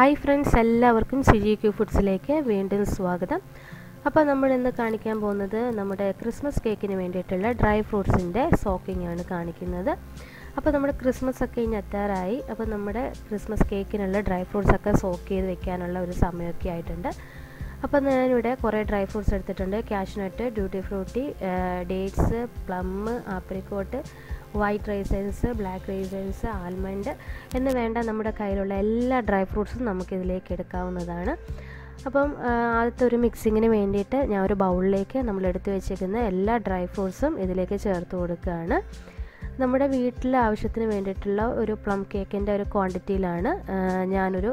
hi friends എല്ലാവർക്കും Siji Q ഫുഡ്സിലേക്ക് വീണ്ടും സ്വാഗതം അപ്പോൾ നമ്മൾ ഇന്ന് കാണിക്കാൻ പോകുന്നത് നമ്മുടെ ക്രിസ്മസ് കേക്കിന് വേണ്ടിയിട്ടുള്ള ഡ്രൈ ഫ്രൂട്ട്സിൻ്റെ സോക്കിംഗ് ആണ് കാണിക്കുന്നത് അപ്പോൾ നമ്മുടെ ക്രിസ്മസ് ഒക്കെ ഇനി എത്താറായി അപ്പോൾ നമ്മുടെ ക്രിസ്മസ് കേക്കിനുള്ള ഡ്രൈ ഫ്രൂട്ട്സ് ഒക്കെ സോക്ക് ചെയ്ത് വെക്കാനുള്ള ഒരു സമയമൊക്കെ ആയിട്ടുണ്ട് അപ്പോൾ ഞാനിവിടെ കുറേ ഡ്രൈ ഫ്രൂട്ട്സ് എടുത്തിട്ടുണ്ട് cashew nut tutti frutti dates plum apricot white raisins black raisins almond എന്ന് വേണ്ട നമ്മുടെ കയ്യിലുള്ള എല്ലാ ഡ്രൈ ഫ്രൂട്ട്സും നമുക്കിതിലേക്ക് എടുക്കാവുന്നതാണ് അപ്പം ആദ്യത്തെ ഒരു മിക്സിങ്ങിന് വേണ്ടിയിട്ട് ഞാൻ ഒരു ബൗളിലേക്ക് നമ്മൾ എടുത്തു വെച്ചേക്കുന്ന എല്ലാ ഡ്രൈ ഫ്രൂട്ട്സും ഇതിലേക്ക് ചേർത്ത് കൊടുക്കുകയാണ് നമ്മുടെ വീട്ടിലെ ആവശ്യത്തിന് വേണ്ടിയിട്ടുള്ള ഒരു പ്ലം കേക്കിൻ്റെ ഒരു ക്വാണ്ടിറ്റിയിലാണ് ഞാനൊരു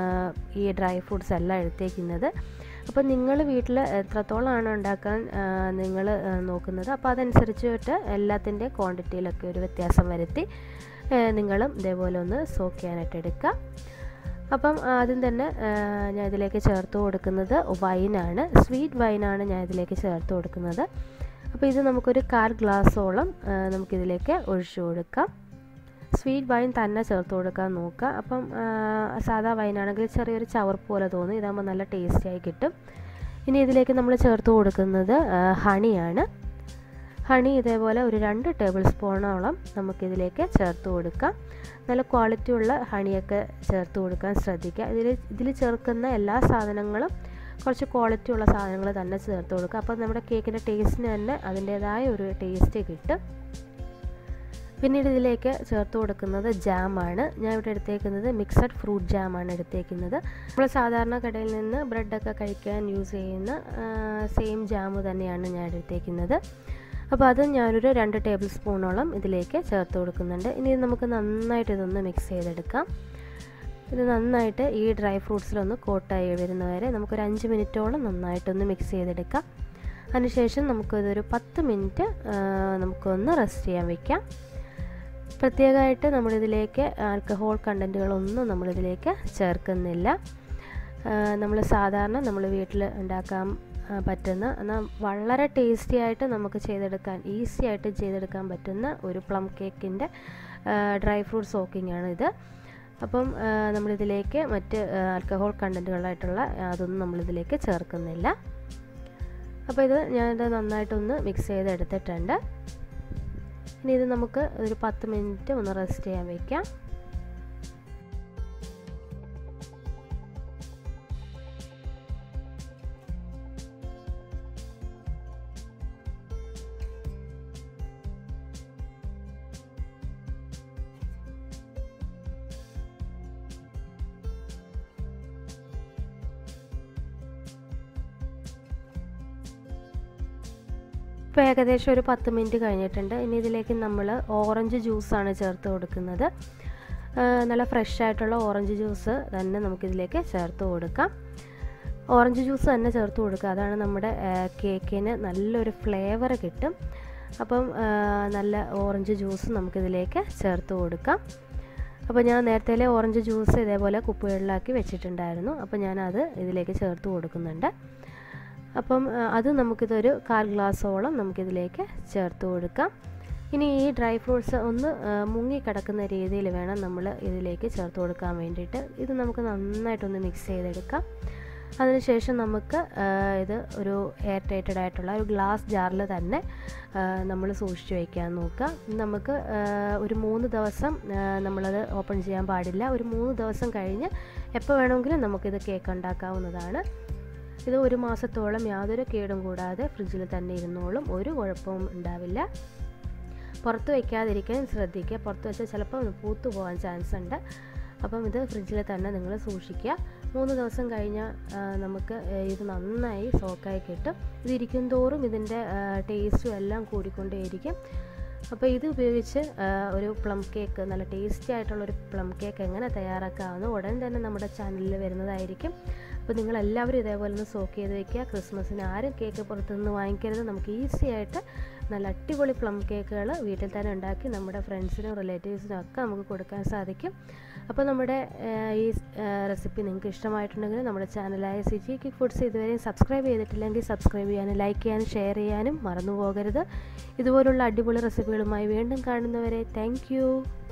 ഈ ഡ്രൈ ഫ്രൂട്ട്സ് എല്ലാം എടുത്തേക്കുന്നത് അപ്പോൾ നിങ്ങൾ വീട്ടിൽ എത്രത്തോളമാണ് ഉണ്ടാക്കാൻ നിങ്ങൾ നോക്കുന്നത് അപ്പോൾ അതനുസരിച്ചിട്ട് എല്ലാത്തിൻ്റെ ക്വാണ്ടിറ്റിയിലൊക്കെ ഒരു വ്യത്യാസം വരുത്തി നിങ്ങളും ഇതേപോലെ ഒന്ന് സോക്ക് ചെയ്യാനായിട്ട് എടുക്കുക അപ്പം ആദ്യം തന്നെ ഞാൻ ഇതിലേക്ക് ചേർത്ത് കൊടുക്കുന്നത് വൈനാണ് സ്വീറ്റ് വൈനാണ് ഞാൻ ഇതിലേക്ക് ചേർത്ത് കൊടുക്കുന്നത് അപ്പോൾ ഇത് നമുക്കൊരു കാൽ ഗ്ലാസ്സോളം നമുക്കിതിലേക്ക് ഒഴിച്ചു കൊടുക്കാം സ്വീറ്റ് വൈൻ തന്നെ ചേർത്ത് കൊടുക്കാൻ നോക്കുക അപ്പം സാധാ വൈനാണെങ്കിൽ ചെറിയൊരു ചവർപ്പ് പോലെ തോന്നും ഇതാകുമ്പോൾ നല്ല ടേസ്റ്റിയായി കിട്ടും ഇനി ഇതിലേക്ക് നമ്മൾ ചേർത്ത് കൊടുക്കുന്നത് ഹണിയാണ് ഹണി ഇതേപോലെ ഒരു രണ്ട് ടേബിൾ സ്പൂണോളം നമുക്കിതിലേക്ക് ചേർത്ത് കൊടുക്കാം നല്ല ക്വാളിറ്റി ഉള്ള ഹണിയൊക്കെ ചേർത്ത് കൊടുക്കാൻ ശ്രദ്ധിക്കുക ഇതിൽ ഇതിൽ ചേർക്കുന്ന എല്ലാ സാധനങ്ങളും കുറച്ച് ക്വാളിറ്റി ഉള്ള സാധനങ്ങൾ തന്നെ ചേർത്ത് കൊടുക്കുക അപ്പോൾ നമ്മുടെ കേക്കിൻ്റെ ടേസ്റ്റിന് തന്നെ അതിൻ്റേതായ ഒരു ടേസ്റ്റ് കിട്ടും പിന്നീട് ഇതിലേക്ക് ചേർത്ത് കൊടുക്കുന്നത് ജാമാണ് ഞാൻ ഇവിടെ എടുത്തേക്കുന്നത് മിക്സഡ് ഫ്രൂട്ട് ജാമാണ് എടുത്തേക്കുന്നത് നമ്മൾ സാധാരണ കടയിൽ നിന്ന് ബ്രെഡൊക്കെ കഴിക്കാൻ യൂസ് ചെയ്യുന്ന സെയിം ജാമ് തന്നെയാണ് ഞാൻ എടുത്തേക്കുന്നത് അപ്പോൾ അത് ഞാനൊരു രണ്ട് ടേബിൾ സ്പൂണോളം ഇതിലേക്ക് ചേർത്ത് കൊടുക്കുന്നുണ്ട് ഇനി നമുക്ക് നന്നായിട്ട് ഇതൊന്ന് മിക്സ് ചെയ്തെടുക്കാം ഇത് നന്നായിട്ട് ഈ ഡ്രൈ ഫ്രൂട്ട്സിലൊന്ന് കോട്ടായി വരുന്നവരെ നമുക്കൊരു അഞ്ച് മിനിറ്റോളം നന്നായിട്ടൊന്ന് മിക്സ് ചെയ്തെടുക്കാം അതിനുശേഷം നമുക്കിതൊരു പത്ത് മിനിറ്റ് നമുക്കൊന്ന് റെസ്റ്റ് ചെയ്യാൻ വയ്ക്കാം പ്രത്യേകമായിട്ട് നമ്മളിതിലേക്ക് ആൽക്കഹോൾ കണ്ടൻറ്റുകളൊന്നും നമ്മളിതിലേക്ക് ചേർക്കുന്നില്ല നമ്മൾ സാധാരണ നമ്മൾ വീട്ടിൽ ഉണ്ടാക്കാൻ പറ്റുന്ന എന്നാൽ വളരെ ടേസ്റ്റി ആയിട്ട് നമുക്ക് ചെയ്തെടുക്കാൻ ഈസി ആയിട്ട് ചെയ്തെടുക്കാൻ പറ്റുന്ന ഒരു പ്ലം കേക്കിൻ്റെ ഡ്രൈ ഫ്രൂട്ട് സോക്കിംഗ് ആണ് ഇത് അപ്പം നമ്മളിതിലേക്ക് മറ്റ് ആൽക്കഹോൾ കണ്ടൻറ്റുകളായിട്ടുള്ള അതൊന്നും നമ്മളിതിലേക്ക് ചേർക്കുന്നില്ല അപ്പോൾ ഇത് ഞാനിത് നന്നായിട്ടൊന്ന് മിക്സ് ചെയ്തെടുത്തിട്ടുണ്ട് ഇനി ഇത് നമുക്ക് ഒരു പത്ത് മിനിറ്റ് ഒന്ന് റെസ്റ്റ് ചെയ്യാൻ വയ്ക്കാം ഇപ്പോൾ ഏകദേശം ഒരു പത്ത് മിനിറ്റ് കഴിഞ്ഞിട്ടുണ്ട് ഇനി ഇതിലേക്ക് നമ്മൾ ഓറഞ്ച് ജ്യൂസാണ് ചേർത്ത് കൊടുക്കുന്നത് നല്ല ഫ്രഷ് ആയിട്ടുള്ള ഓറഞ്ച് ജ്യൂസ് തന്നെ നമുക്കിതിലേക്ക് ചേർത്ത് കൊടുക്കാം ഓറഞ്ച് ജ്യൂസ് തന്നെ ചേർത്ത് കൊടുക്കുക അതാണ് നമ്മുടെ കേക്കിന് നല്ലൊരു ഫ്ലേവർ കിട്ടും അപ്പം നല്ല ഓറഞ്ച് ജ്യൂസ് നമുക്കിതിലേക്ക് ചേർത്ത് കൊടുക്കാം അപ്പോൾ ഞാൻ നേരത്തെ ഓറഞ്ച് ജ്യൂസ് ഇതേപോലെ കുപ്പികളിലാക്കി വെച്ചിട്ടുണ്ടായിരുന്നു അപ്പോൾ ഞാനത് ഇതിലേക്ക് ചേർത്ത് കൊടുക്കുന്നുണ്ട് അപ്പം അത് നമുക്കിതൊരു കാൽ ഗ്ലാസ്സോളം നമുക്കിതിലേക്ക് ചേർത്ത് കൊടുക്കാം ഇനി ഈ ഡ്രൈ ഫ്രൂട്ട്സ് ഒന്ന് മുങ്ങി കിടക്കുന്ന രീതിയിൽ വേണം നമ്മൾ ഇതിലേക്ക് ചേർത്ത് കൊടുക്കാൻ വേണ്ടിയിട്ട് ഇത് നമുക്ക് നന്നായിട്ടൊന്ന് മിക്സ് ചെയ്തെടുക്കാം അതിനുശേഷം നമുക്ക് ഇത് ഒരു എയർ ടൈറ്റഡ് ആയിട്ടുള്ള ഒരു ഗ്ലാസ് ജാറിൽ തന്നെ നമ്മൾ സൂക്ഷിച്ചു വയ്ക്കാൻ നോക്കുക നമുക്ക് ഒരു മൂന്ന് ദിവസം നമ്മളത് ഓപ്പൺ ചെയ്യാൻ പാടില്ല ഒരു മൂന്ന് ദിവസം കഴിഞ്ഞ് എപ്പോൾ വേണമെങ്കിലും നമുക്കിത് കേക്ക് ഉണ്ടാക്കാവുന്നതാണ് ഇത് ഒരു മാസത്തോളം യാതൊരു കേടും കൂടാതെ ഫ്രിഡ്ജിൽ തന്നെ ഇരുന്നോളും ഒരു കുഴപ്പവും ഉണ്ടാവില്ല പുറത്ത് വയ്ക്കാതിരിക്കാൻ ശ്രദ്ധിക്കുക പുറത്ത് വെച്ചാൽ ചിലപ്പോൾ പൂത്തു പോകാൻ ചാൻസ് ഉണ്ട് അപ്പം ഇത് ഫ്രിഡ്ജിൽ തന്നെ നിങ്ങൾ സൂക്ഷിക്കുക മൂന്ന് ദിവസം കഴിഞ്ഞാൽ നമുക്ക് ഇത് നന്നായി സോക്കായി കിട്ടും ഇത് ഇരിക്കും തോറും ഇതിൻ്റെ ടേസ്റ്റും എല്ലാം കൂടിക്കൊണ്ടേയിരിക്കും അപ്പോൾ ഇത് ഉപയോഗിച്ച് ഒരു പ്ലം കേക്ക് നല്ല ടേസ്റ്റി ആയിട്ടുള്ള ഒരു പ്ലം കേക്ക് എങ്ങനെ തയ്യാറാക്കാമെന്ന് ഉടൻ തന്നെ നമ്മുടെ ചാനലിൽ വരുന്നതായിരിക്കും അപ്പോൾ നിങ്ങൾ എല്ലാവരും ഇതേപോലെ ഒന്ന് സോക്ക് ചെയ്ത് വെക്കുക ക്രിസ്മസിന് ആരും കേക്ക് പുറത്തുനിന്ന് വാങ്ങിക്കരുത് നമുക്ക് ഈസി ആയിട്ട് നല്ല അടിപൊളി പ്ലം കേക്കുകൾ വീട്ടിൽ തന്നെ ഉണ്ടാക്കി നമ്മുടെ ഫ്രണ്ട്സിനും റിലേറ്റീവ്സിനും ഒക്കെ നമുക്ക് കൊടുക്കാൻ സാധിക്കും അപ്പോൾ നമ്മുടെ ഈ റെസിപ്പി നിങ്ങൾക്ക് ഇഷ്ടമായിട്ടുണ്ടെങ്കിൽ നമ്മുടെ ചാനലായ സിജി കിക്ക് ഫുഡ്സ് ഇതുവരെയും സബ്സ്ക്രൈബ് ചെയ്തിട്ടില്ലെങ്കിൽ സബ്സ്ക്രൈബ് ചെയ്യാനും ലൈക്ക് ചെയ്യാനും ഷെയർ ചെയ്യാനും മറന്നു പോകരുത് ഇതുപോലുള്ള അടിപൊളി റെസിപ്പികളുമായി വീണ്ടും കാണുന്നവരെ താങ്ക്